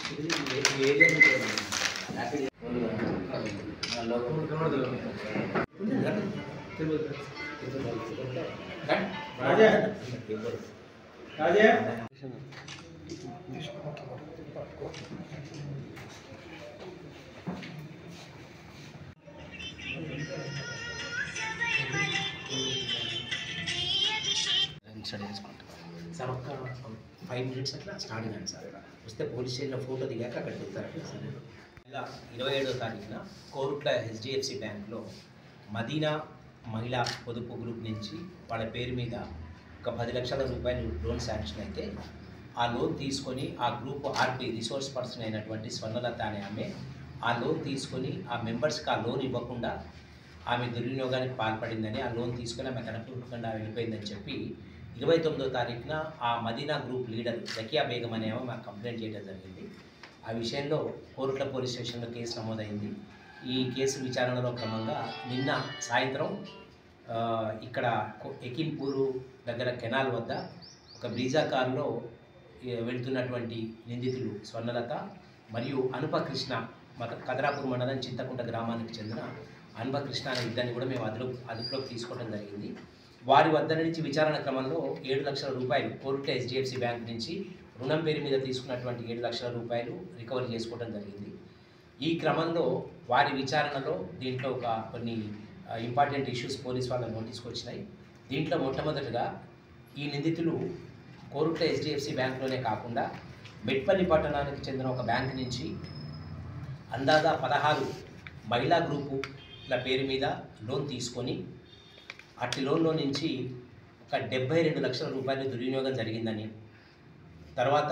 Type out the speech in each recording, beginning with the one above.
study చేసుకుంటాం sir ఒక్క five minutes అట్లా స్టార్ట్ అయ్యాను సార్ వస్తే పోలీస్ స్టేషన్లో ఫోటో దిగాక అక్కడికి వెళ్తారు సార్ ఇలా ఇరవై ఏడో తారీఖున కోరుట్ల హెచ్డిఎఫ్సి బ్యాంక్లో మదీనా మహిళా పొదుపు గ్రూప్ నుంచి వాళ్ళ పేరు మీద ఒక పది లక్షల రూపాయలు లోన్ శాంక్షన్ అయితే ఆ లోన్ తీసుకొని ఆ గ్రూప్ ఆర్పి రిసోర్స్ పర్సన్ అయినటువంటి స్వర్ణలత అనే ఆమె ఆ లోన్ తీసుకొని ఆ మెంబర్స్కి ఆ లోన్ ఇవ్వకుండా ఆమె దుర్వినియోగానికి పాల్పడిందని ఆ లోన్ తీసుకొని ఆమె కనపడకుండా వెళ్ళిపోయిందని చెప్పి ఇరవై తొమ్మిదో తారీఖున ఆ మదీనా గ్రూప్ లీడర్ జకియా బేగం అనే ఆమె మాకు కంప్లైంట్ చేయడం జరిగింది ఆ విషయంలో కోరుట్ల పోలీస్ స్టేషన్లో కేసు నమోదైంది ఈ కేసు విచారణలో క్రమంగా నిన్న సాయంత్రం ఆ, ఇక్కడ కొ- ఎకింపూరు దగ్గర కెనాల్ వద్ద ఒక బ్రీజా కారులో ఈ, వెళ్తున్నటువంటి నిందితులు స్వర్ణలత మరియు అనుపకృష్ణ మత కదరాపూర్ మండలం చింతకుంట గ్రామానికి చెందిన అనుపకృష్ణ అనే ఇద్దరిని కూడా మేము అదుపు అదుపులోకి తీసుకోవడం జరిగింది వారి వద్ద నుంచి విచారణ క్రమంలో ఏడు లక్షల రూపాయలు కోరుట్ల హెచ్డిఎఫ్సి బ్యాంక్ నుంచి రుణం పేరు మీద తీసుకున్నటువంటి ఏడు లక్షల రూపాయలు రికవరీ చేసుకోవడం జరిగింది ఈ క్రమంలో వారి విచారణలో దీంట్లో ఒక కొన్ని ఇంపార్టెంట్ ఇష్యూస్ పోలీస్ వాళ్ళ నోటీస్కి వచ్చినాయి దీంట్లో మొట్టమొదటిగా ఈ నిందితులు కోరుట్ల హెచ్డిఎఫ్సి బ్యాంకులోనే కాకుండా మెట్పల్లి పట్టణానికి చెందిన ఒక బ్యాంక్ నుంచి అందాజా పదహారు మహిళా గ్రూపుల పేరు మీద లోన్ తీసుకొని అట్టి లోన్లో నుంచి ఒక డెబ్బై రెండు లక్షల రూపాయలు దుర్వినియోగం జరిగిందని తర్వాత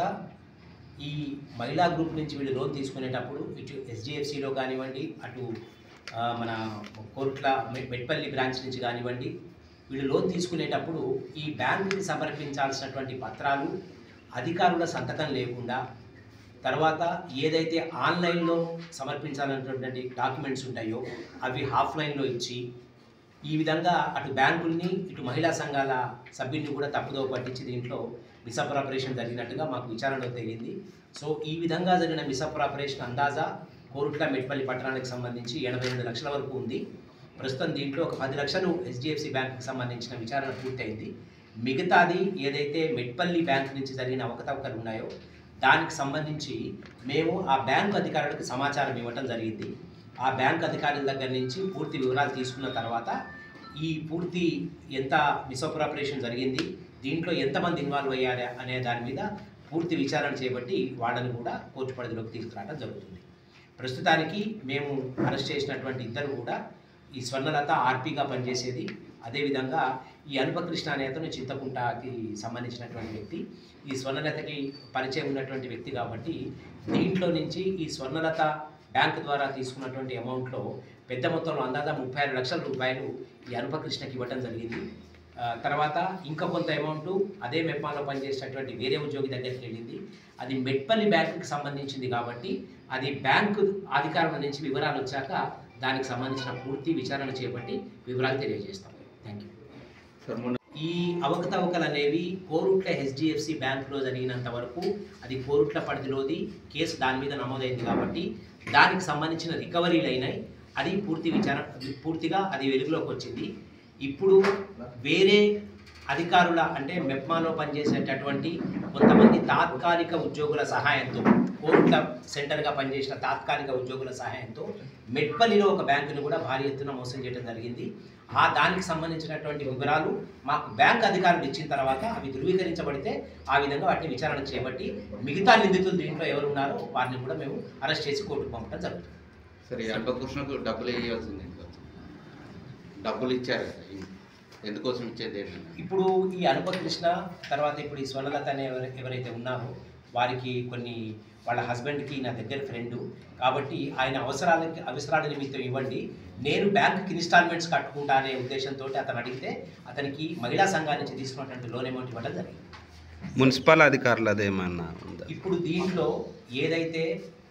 ఈ మహిళా గ్రూప్ నుంచి వీళ్ళు లోన్ తీసుకునేటప్పుడు ఇటు ఎస్డిఎఫ్సిలో కానివ్వండి అటు ఆ, మన కోర్ట్ల మె- మెట్పల్లి బ్రాంచ్ నుంచి కానివ్వండి వీళ్ళు లోన్ తీసుకునేటప్పుడు ఈ బ్యాంకుకి సమర్పించాల్సినటువంటి పత్రాలు అధికారుల సంతకం లేకుండా తర్వాత ఏదైతే ఆన్లైన్లో సమర్పించాలన్నటువంటి డాక్యుమెంట్స్ ఉంటాయో అవి ఆఫ్లైన్లో ఇచ్చి ఈ విధంగా అటు బ్యాంకుల్ని ఇటు మహిళా సంఘాల సభ్యుల్ని కూడా తప్పుదోవ పట్టించి దీంట్లో మిసప్రాపరేషన్ జరిగినట్టుగా మాకు విచారణలో తేలింది సో ఈ విధంగా జరిగిన మిసప్రాపరేషన్ అందాజా కోరుట్ల మెట్పల్లి పట్టణానికి సంబంధించి ఎనభై రెండు లక్షల వరకు ఉంది ప్రస్తుతం దీంట్లో ఒక పది లక్షలు హెచ్డిఎఫ్సి బ్యాంకుకి సంబంధించిన విచారణ పూర్తయింది మిగతాది ఏదైతే మెట్పల్లి బ్యాంక్ నుంచి జరిగిన అవకతవకలు ఉన్నాయో దానికి సంబంధించి మేము ఆ బ్యాంకు అధికారులకు సమాచారం ఇవ్వటం జరిగింది ఆ బ్యాంక్ అధికారుల దగ్గర నుంచి పూర్తి వివరాలు తీసుకున్న తర్వాత ఈ పూర్తి ఎంత మిసోపరాపరేషన్ జరిగింది దీంట్లో ఎంతమంది ఇన్వాల్వ్ అయ్యారా అనే దాని మీద పూర్తి విచారణ చేపట్టి వాళ్ళని కూడా కోర్టు పరిధిలోకి తీసుకురావడం జరుగుతుంది ప్రస్తుతానికి మేము అరెస్ట్ చేసినటువంటి ఇద్దరు కూడా ఈ స్వర్ణలత ఆర్పీగా పనిచేసేది అదేవిధంగా ఈ అనుపకృష్ణ అనే అతను చింతకుంటకి సంబంధించినటువంటి వ్యక్తి ఈ స్వర్ణలతకి పరిచయం ఉన్నటువంటి వ్యక్తి కాబట్టి దీంట్లో నుంచి ఈ స్వర్ణలత బ్యాంక్ ద్వారా తీసుకున్నటువంటి అమౌంట్లో పెద్ద మొత్తంలో అందాజా ముప్పై ఆరు లక్షల రూపాయలు ఈ అనుపకృష్ణకి ఇవ్వడం జరిగింది ఆ, తర్వాత ఇంకా కొంత అమౌంట్ అదే మెప్మాలో పనిచేసేటటువంటి వేరే ఉద్యోగి దగ్గరికి వెళ్ళింది అది మెట్పల్లి బ్యాంకుకి సంబంధించింది కాబట్టి అది బ్యాంకు అధికారుల నుంచి వివరాలు వచ్చాక దానికి సంబంధించిన పూర్తి విచారణ చేపట్టి వివరాలు తెలియజేస్తాం థ్యాంక్ యూ ఈ అవకతవకలు అనేవి కోరుట్ల హెచ్డిఎఫ్సి బ్యాంకులో జరిగినంత వరకు అది కోరుట్ల పరిధిలోది కేసు దాని మీద నమోదైంది కాబట్టి దానికి సంబంధించిన రికవరీలు అయినాయి అది పూర్తి విచారణ పూర్తిగా అది వెలుగులోకి వచ్చింది ఇప్పుడు వేరే అధికారుల అంటే మెప్మాలో పనిచేసేటటువంటి కొంతమంది తాత్కాలిక ఉద్యోగుల సహాయంతో కోర్టుల సెంటర్గా పనిచేసిన తాత్కాలిక ఉద్యోగుల సహాయంతో మెట్పల్లిలో ఒక బ్యాంకును కూడా భారీ ఎత్తున మోసం చేయడం జరిగింది ఆ దానికి సంబంధించినటువంటి వివరాలు మాకు బ్యాంక్ అధికారులు ఇచ్చిన తర్వాత అవి ధృవీకరించబడితే ఆ విధంగా వాటిని విచారణ చేపట్టి మిగతా నిందితులు దీంట్లో ఎవరు ఉన్నారో వారిని కూడా మేము అరెస్ట్ చేసి కోర్టుకు పంపడం జరుగుతుంది సరే అల్పకృష్ణకు డబ్బులు ఇవ్వాల్సింది ఎందుకు డబ్బులు ఇచ్చారు కదా ఈ- ఎందుకోసం ఇచ్చేది ఏంటంటే ఇప్పుడు ఈ అనుపకృష్ణ తర్వాత ఇప్పుడు ఈ స్వర్ణలత అనే ఎవరు ఎవరైతే ఉన్నారో వారికి కొన్ని వాళ్ళ హస్బెండ్కి నా దగ్గర ఫ్రెండ్ కాబట్టి ఆయన అవసరాలకి అవసరాల నిమిత్తం ఇవ్వండి నేను బ్యాంకుకి ఇన్స్టాల్మెంట్స్ కట్టుకుంటా అనే ఉద్దేశంతో అతను అడిగితే అతనికి మహిళా సంఘాల నుంచి తీసుకున్నటువంటి లోన్ అమౌంట్ ఇవ్వడం జరిగింది మున్సిపల్ అధికారులు అదేమన్నా ఉందా ఇప్పుడు దీంట్లో ఏదైతే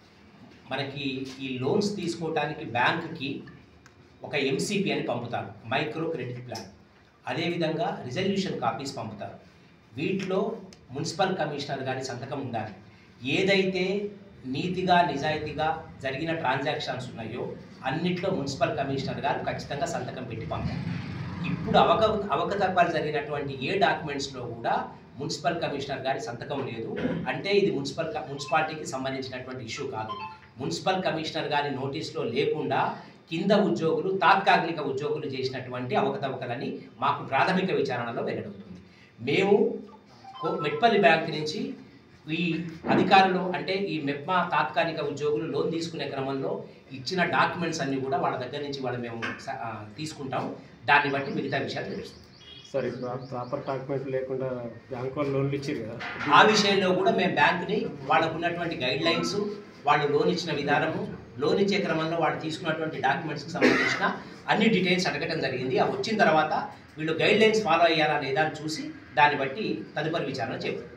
మనకి ఈ లోన్స్ తీసుకోవడానికి బ్యాంకుకి ఒక ఎంసీపీ అని పంపుతారు మైక్రో క్రెడిట్ ప్లాన్ అదేవిధంగా రిజల్యూషన్ కాపీస్ పంపుతారు వీటిలో మున్సిపల్ కమిషనర్ గారి సంతకం ఉండాలి ఏదైతే నీతిగా నిజాయితీగా జరిగిన ట్రాన్సాక్షన్స్ ఉన్నాయో అన్నిట్లో మున్సిపల్ కమిషనర్ గారు ఖచ్చితంగా సంతకం పెట్టి పంపారు ఇప్పుడు అవక అవకతవకలు జరిగినటువంటి ఏ డాక్యుమెంట్స్లో కూడా మున్సిపల్ కమిషనర్ గారి సంతకం లేదు అంటే ఇది మున్సిపల్ క- మున్సిపాలిటీకి సంబంధించినటువంటి ఇష్యూ కాదు మున్సిపల్ కమిషనర్ గారి నోటీస్లో లేకుండా కింద ఉద్యోగులు తాత్కాలిక ఉద్యోగులు చేసినటువంటి అవకతవకలని మాకు ప్రాథమిక విచారణలో వెల్లడవుతుంది మేము కో- మెట్పల్లి బ్యాంక్ నుంచి ఈ అధికారులు అంటే ఈ మెప్మా తాత్కాలిక ఉద్యోగులు లోన్ తీసుకునే క్రమంలో ఇచ్చిన డాక్యుమెంట్స్ అన్ని కూడా వాళ్ళ దగ్గర నుంచి వాళ్ళు మేము స- ఆ, తీసుకుంటాం దాన్ని బట్టి మిగతా విషయాలు తెలుస్తాయి సార్ ఇప్పుడు ప్రాపర్ డాక్యుమెంట్ లేకుండా బ్యాంక్ వాళ్ళు లోన్లు ఇచ్చారు కదా ఆ విషయంలో కూడా మేము బ్యాంకుని వాళ్ళకు ఉన్నటువంటి గైడ్ లైన్స్ వాళ్ళు లోన్ ఇచ్చిన విధానము లోన్ ఇచ్చే క్రమంలో వాళ్ళు తీసుకున్నటువంటి డాక్యుమెంట్స్కి సంబంధించిన అన్ని డీటెయిల్స్ అడగటం జరిగింది అవి వచ్చిన తర్వాత వీళ్ళు గైడ్ లైన్స్ ఫాలో అయ్యారా లేదా అని చూసి దాన్ని బట్టి తదుపరి విచారణ చేపడతాం